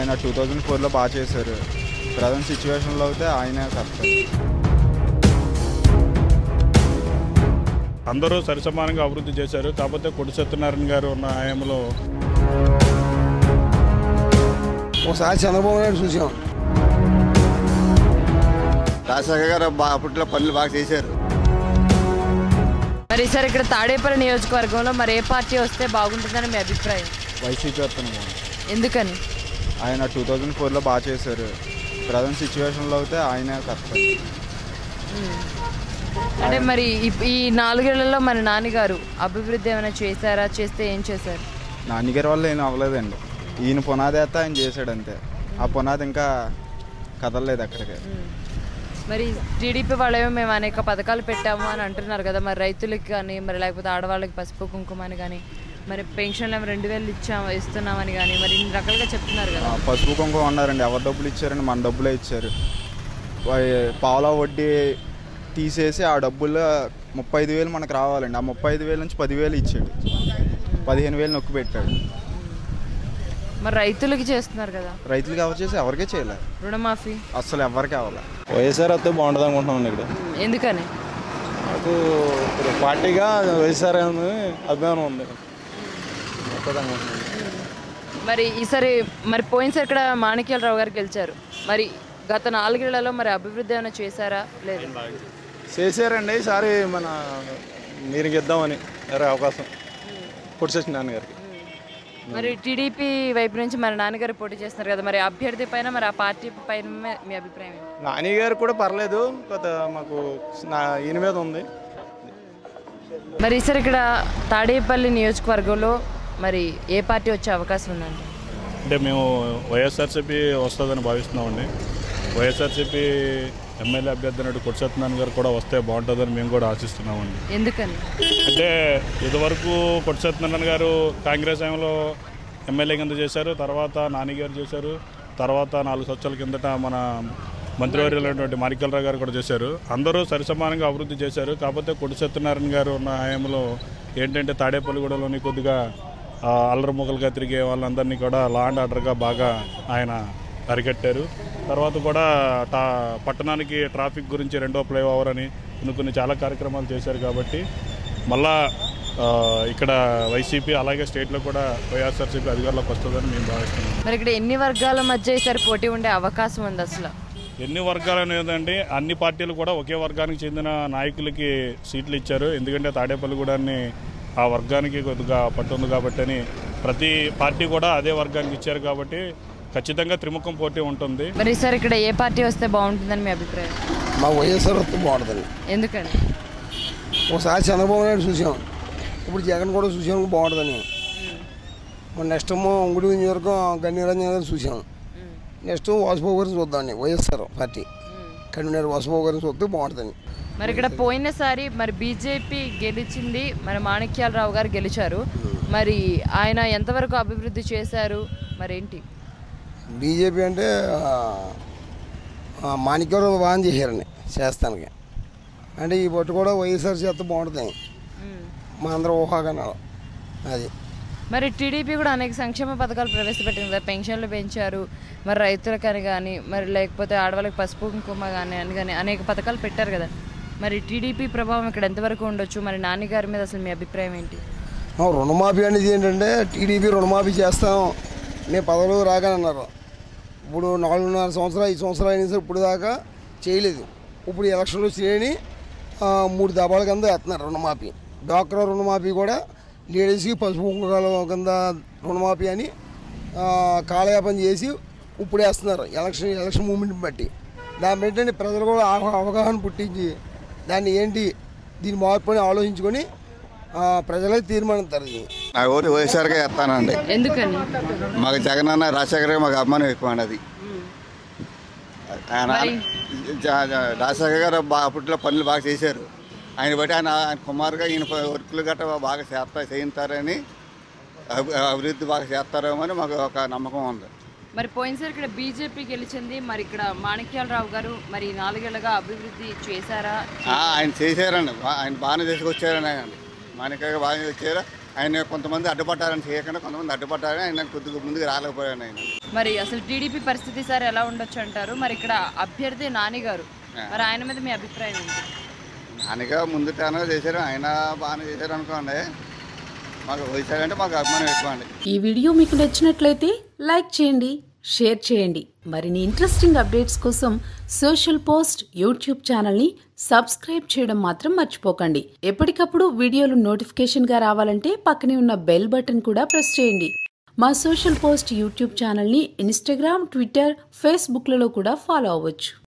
ఆయన two thousand ఫోర్లో బాగా చేశారు ప్రజెంట్ సిచ్యువేషన్లో అయితే ఆయనే కరెక్ట్ అందరూ సరిసమానంగా అభివృద్ధి చేశారు కాకపోతే కొడి సత్యనారాయణ గారు ఉన్న హయాంలో ఒకసారి చంద్రబాబు నాయుడు చూసాం రాజశేఖర్ గారు బా- అప్పట్లో పనులు బాగా చేశారు మరి సార్ ఇక్కడ తాడేపల్లి నియోజకవర్గంలో మరి ఏ పార్టీ వస్తే బాగుంటుందని మీ అభిప్రాయం వైసీపీ వస్తున్నాము ఎందుకని ఆయన టూ థౌజండ్ ఫోర్లో బాగా చేశారు ప్రజెంట్ సిచ్యువేషన్లో అయితే ఆయనే కరెక్ట్ అంటే మరి ఈ- ఈ నాలుగేళ్లలో మన నాన్నగారు అభివృద్ధి ఏమైనా చేశారా చేస్తే ఏం చేశారు నాన్నగారి వల్ల ఏం అవ్వలేదండి ఈయన పునాది అయితే ఆయన చేశాడు అంతే ఆ పునాది ఇంకా కదలలేదు అక్కడికి మరి టీడీపీ వాళ్ళేమో మేము అనేక పథకాలు పెట్టాము అని అంటున్నారు కదా మరి రైతులకి కానీ మరి లేకపోతే ఆడవాళ్ళకి పసుపు కుంకుమ అని కానీ మరి పెన్షన్లు ఏమో రెండు వేలు ఇచ్చాము ఇస్తున్నామని కానీ మరి ఇన్ని రకాలుగా చెప్తున్నారు ఆ, కదా పసుపు కుంకుమ ఉన్నారండి ఎవరు డబ్బులు ఇచ్చారండి మన డబ్బులే ఇచ్చారు వై- పావలా వడ్డీ తీసేసి ఆ డబ్బుల్లో ముప్పై ఐదు వేలు మనకు రావాలండి ఆ ముప్పై ఐదు వేలు నుంచి పదివేలు ఇచ్చాడు పదిహేను వేలు నొక్కి పెట్టాడు మరి రైతులకి చేస్తున్నారు కదా రైతులకు ఎవరు చేసి ఎవరికే చేయలేదు రుణమాఫీ అస్సలు ఎవరికి అవ్వాలి వైఎస్ఆర్ వస్తే బాగుంటుంది అనుకుంటున్నాం ఇక్కడ ఎందుకని నాకు ఇప్పుడు పార్టీగా వైఎస్ఆర్ అని అభిమానం ఉంది వస్తుంది అనుకుంటున్నాను మరి ఈసారి మరి పోయినసారి ఇక్కడ మాణిక్యాలరావు గారు గెలిచారు మరి గత నాలుగేళ్లలో మరి అభివృద్ధి ఏమైనా చేశారా లేదు చేశారండి ఈసారి మన మీరు ఇద్దామని వేరే అవకాశం పొడిచేసిన నాన్నగారికి మరి టీడీపీ వైపు నుంచి మరి నాన్నగారు పోటీ చేస్తున్నారు కదా మరి అభ్యర్థి పైన మరి ఆ పార్టీ పైన మీ అభిప్రాయం ఏంటి? నాని గారు కూడా పర్లేదు కొత్త మాకు నా ఈయన మీద ఉంది మరి ఈసారి ఇక్కడ తాడేపల్లి నియోజకవర్గంలో మరి ఏ పార్టీ వచ్చే అవకాశం ఉందండి అంటే మేము వైఎస్ఆర్సీపీ వస్తుందని భావిస్తున్నామండి వైఎస్ఆర్సీపీ ఎమ్మెల్యే అభ్యర్థి అయినట్టు కొడి సత్యనారాయణ గారు కూడా వస్తే బాగుంటుందని మేము కూడా ఆశిస్తున్నామండి ఎందుకని అంటే ఇదివరకు కొట్టి సత్యనారాయణ గారు కాంగ్రెస్ హయాంలో ఎమ్మెల్యే కింద చేశారు తర్వాత నాని గారు చేశారు తర్వాత నాలుగు సంవత్సరాల కిందట మన మంత్రివర్యులైనటువంటి మాణిక్యలరావు గారు కూడా చేశారు అందరూ సరిసమానంగా అభివృద్ధి చేశారు కాకపోతే కొట్టి సత్యనారాయణ గారు ఉన్న హయాంలో ఏంటంటే తాడేపల్లిగూడలోని కొద్దిగా ఆ, అల్లరి ముక్కలుగా తిరిగే వాళ్ళందరినీ కూడా లా అండ్ ఆర్డర్గా బాగా ఆయన అరికట్టారు తర్వాత కూడా టా పట్టణానికి ట్రాఫిక్ గురించి రెండో ఫ్లైఓవర్ అని కొన్ని కొన్ని చాలా కార్యక్రమాలు చేశారు కాబట్టి మళ్ళా ఆ, ఇక్కడ వైసీపీ అలాగే స్టేట్లో కూడా వైఎస్ఆర్సీపీ అధికారంలోకి వస్తుందని మేము భావిస్తున్నాం మరి ఇక్కడ ఎన్ని వర్గాల మధ్య ఈసారి పోటీ ఉండే అవకాశం ఉంది అసలు ఎన్ని వర్గాలు అనేదండి అన్ని పార్టీలు కూడా ఒకే వర్గానికి చెందిన నాయకులకి సీట్లు ఇచ్చారు ఎందుకంటే తాడేపల్లిగూడాన్ని ఆ వర్గానికి కొద్దిగా పట్టుంది కాబట్టి అని ప్రతి పార్టీ కూడా అదే వర్గానికి ఇచ్చారు కాబట్టి ఖచ్చితంగా త్రిముఖం పోటీ ఉంటుంది మరి ఈసారి ఇక్కడ ఏ పార్టీ వస్తే బాగుంటుందని మీ అభిప్రాయం మా వైఎస్ఆర్ వస్తే బాగుంటుంది ఎందుకని ఒకసారి చంద్రబాబు నాయుడు చూసాం ఇప్పుడు జగన్ కూడా చూసాం బాగుంటుందని మన నెక్స్ట్ ఏమో ఉంగుడి నియోజకవర్గం గన్నిరంజన్ గారు చూసాం నెక్స్ట్ వాసుబాబు గారిని చూద్దామండి వైఎస్ఆర్ పార్టీ కన్వీనర్ వాసుబాబు గారిని చూస్తే బాగుంటుందని మరి ఇక్కడ పోయినసారి మరి బీజేపీ గెలిచింది మరి మాణిక్యాలరావు గారు గెలిచారు మరి ఆయన ఎంతవరకు అభివృద్ధి చేశారు మరి ఏంటి బీజేపీ అంటే మాణిక్యవరం బాగా చేశారండి చేస్తానికి అంటే ఈ బొట్టు కూడా వైఎస్ఆర్ చేస్తే బాగుంటుంది మా అందరూ ఊహాగానాలు అది మరి టీడీపీ కూడా అనేక సంక్షేమ పథకాలు ప్రవేశపెట్టింది కదా పెన్షన్లు పెంచారు మరి రైతులకని కానీ మరి లేకపోతే ఆడవాళ్ళకి పసుపు కుంకుమ కానీ అని కానీ అనేక పథకాలు పెట్టారు కదా మరి టీడీపీ ప్రభావం ఇక్కడ ఎంతవరకు ఉండొచ్చు మరి నాన్నగారి మీద అసలు మీ అభిప్రాయం ఏంటి ఆ, రుణమాఫీ అనేది ఏంటంటే టీడీపీ రుణమాఫీ చేస్తాం నేను పదవులు రాగానన్నారు ఇప్పుడు నాలుగున్నర సంవత్సరాలు ఐదు సంవత్సరాలు అయినా సరే ఇప్పుడు దాకా చేయలేదు ఇప్పుడు ఎలక్షన్లు వచ్చినాయని ఆ, మూడు దఫాల కింద వేస్తున్నారు రుణమాఫీ డాక్టర్ రుణమాఫీ కూడా లేడీస్కి పసుపు కుంకాల కింద రుణమాఫీ అని ఆ, కాలయాపన చేసి ఇప్పుడు వేస్తున్నారు ఎలక్షన్ ఎలక్షన్ మూమెంట్ని బట్టి దాన్ని ఏంటంటే ప్రజలు కూడా అవ- అవగాహన పుట్టించి దాన్ని ఏంటి దీని మార్పుని ఆలోచించుకొని ఆ, ప్రజలే తీర్మానిస్తారు ఇది నా ఓటు వైఎస్ఆర్గా వేస్తానండి ఎందుకని మాకు జగన్ అన్న రాజశేఖర్ గారు మాకు అభిమానం ఎక్కువ అండి అది ఆయన జ- జ- రాజశేఖర్ గారు బా అప్పట్లో పనులు బాగా చేశారు ఆయన బట్టి ఆయన ఆయన కుమారుగా ఈయన ప- వర్కులు గట్రా బాగా చేస్తా చేయిస్తారని అభి- అభివృద్ధి బాగా చేస్తారేమో అని మాకు ఒక నమ్మకం ఉంది మరి పోయినసారి ఇక్కడ బీజేపీ గెలిచింది మరి ఇక్కడ మాణిక్యాలరావు గారు మరి నాలుగేళ్లుగా అభివృద్ధి చేశారా ఆ, ఆయన చేశారండి బా- ఆయన బాగానే తీసుకొచ్చారని ఆయన మాణిక బాగానే వచ్చారు ఆయన కొంతమంది అడ్డుపట్టారని చేయకుండా కొంతమంది అడ్డుపట్టారని ఆయన కొద్దిగా ముందుకు రాలేకపోయాను ఆయన మరి అసలు టీడీపీ పరిస్థితి సార్ ఎలా ఉండొచ్చు అంటారు మరి ఇక్కడ అభ్యర్థి నాని గారు మరి ఆయన మీద మీ అభిప్రాయం ఏంటి నాన్నగా ముందుటానో చేశారు ఆయన బాగానే చేశారు అనుకోండి మాకు వయసాగంటే మాకు అభిమానం ఎక్కువ అండి ఈ వీడియో మీకు నచ్చినట్లయితే లైక్ చేయండి షేర్ చేయండి మరిన్ని ఇంట్రెస్టింగ్ అప్డేట్స్ కోసం సోషల్ పోస్ట్ యూట్యూబ్ ఛానల్ని సబ్స్క్రైబ్ చేయడం మాత్రం మర్చిపోకండి ఎప్పటికప్పుడు వీడియోలు నోటిఫికేషన్గా రావాలంటే పక్కనే ఉన్న బెల్ బటన్ కూడా ప్రెస్ చేయండి మా సోషల్ పోస్ట్ యూట్యూబ్ ఛానల్ని ఇన్స్టాగ్రామ్ ట్విట్టర్ ఫేస్బుక్లలో కూడా ఫాలో అవ్వచ్చు